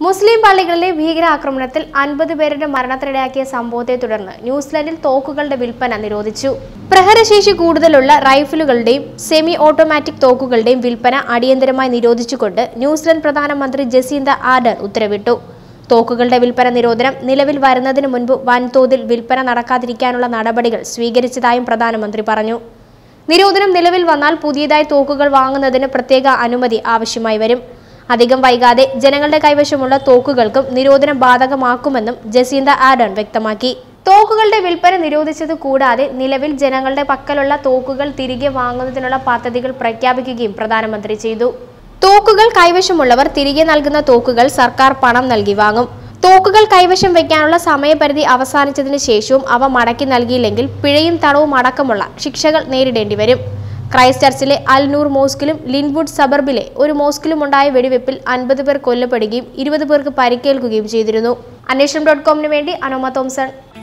മുസ്ലിം പള്ളികളിലെ ഭീകരാക്രമണത്തിൽ അൻപത് പേരുടെ മരണത്തിനിടയാക്കിയ സംഭവത്തെ തുടർന്ന് ന്യൂസിലൻഡിൽ തോക്കുകളുടെ വിൽപ്പന നിരോധിച്ചു പ്രഹരശേഷി കൂടുതലുള്ള റൈഫിലുകളുടെയും സെമി ഓട്ടോമാറ്റിക് തോക്കുകളുടെയും വിൽപ്പന അടിയന്തരമായി നിരോധിച്ചുകൊണ്ട് ന്യൂസിലൻഡ് പ്രധാനമന്ത്രി ജസീന്ത ആർഡർ ഉത്തരവിട്ടു തോക്കുകളുടെ വിൽപ്പന നിരോധനം നിലവിൽ വരുന്നതിന് മുൻപ് വൻതോതിൽ വിൽപ്പന നടക്കാതിരിക്കാനുള്ള നടപടികൾ സ്വീകരിച്ചതായും പ്രധാനമന്ത്രി പറഞ്ഞു നിരോധനം നിലവിൽ വന്നാൽ പുതിയതായി തോക്കുകൾ വാങ്ങുന്നതിന് പ്രത്യേക അനുമതി ആവശ്യമായി വരും അധികം വൈകാതെ ജനങ്ങളുടെ കൈവശമുള്ള തോക്കുകൾക്കും നിരോധനം ബാധകമാക്കുമെന്നും ജസീന്ത ആഡൺ വ്യക്തമാക്കി തോക്കുകളുടെ വിൽപ്പന നിരോധിച്ചത് കൂടാതെ നിലവിൽ ജനങ്ങളുടെ പക്കലുള്ള തോക്കുകൾ തിരികെ വാങ്ങുന്നതിനുള്ള പദ്ധതികൾ പ്രഖ്യാപിക്കുകയും പ്രധാനമന്ത്രി ചെയ്തു തോക്കുകൾ കൈവശമുള്ളവർ തിരികെ നൽകുന്ന തോക്കുകൾ സർക്കാർ പണം നൽകി വാങ്ങും തോക്കുകൾ കൈവശം വയ്ക്കാനുള്ള സമയപരിധി അവസാനിച്ചതിന് ശേഷവും അവ മടക്കി നൽകിയില്ലെങ്കിൽ പിഴയും തടവും അടക്കമുള്ള ശിക്ഷകൾ നേരിടേണ്ടി വരും ക്രൈസ്റ്റ് ചർച്ചിലെ അൽ നൂർ മോസ്കിലും ലിൻവുഡ് സബർബിലെ ഒരു മോസ്കിലും ഉണ്ടായ വെടിവെപ്പിൽ അൻപത് പേർ കൊല്ലപ്പെടുകയും ഇരുപത് പേർക്ക് പരിക്കേൽക്കുകയും ചെയ്തിരുന്നു അന്വേഷണം ഡോട്ട് കോമിന് വേണ്ടി അനോമ തോംസൺ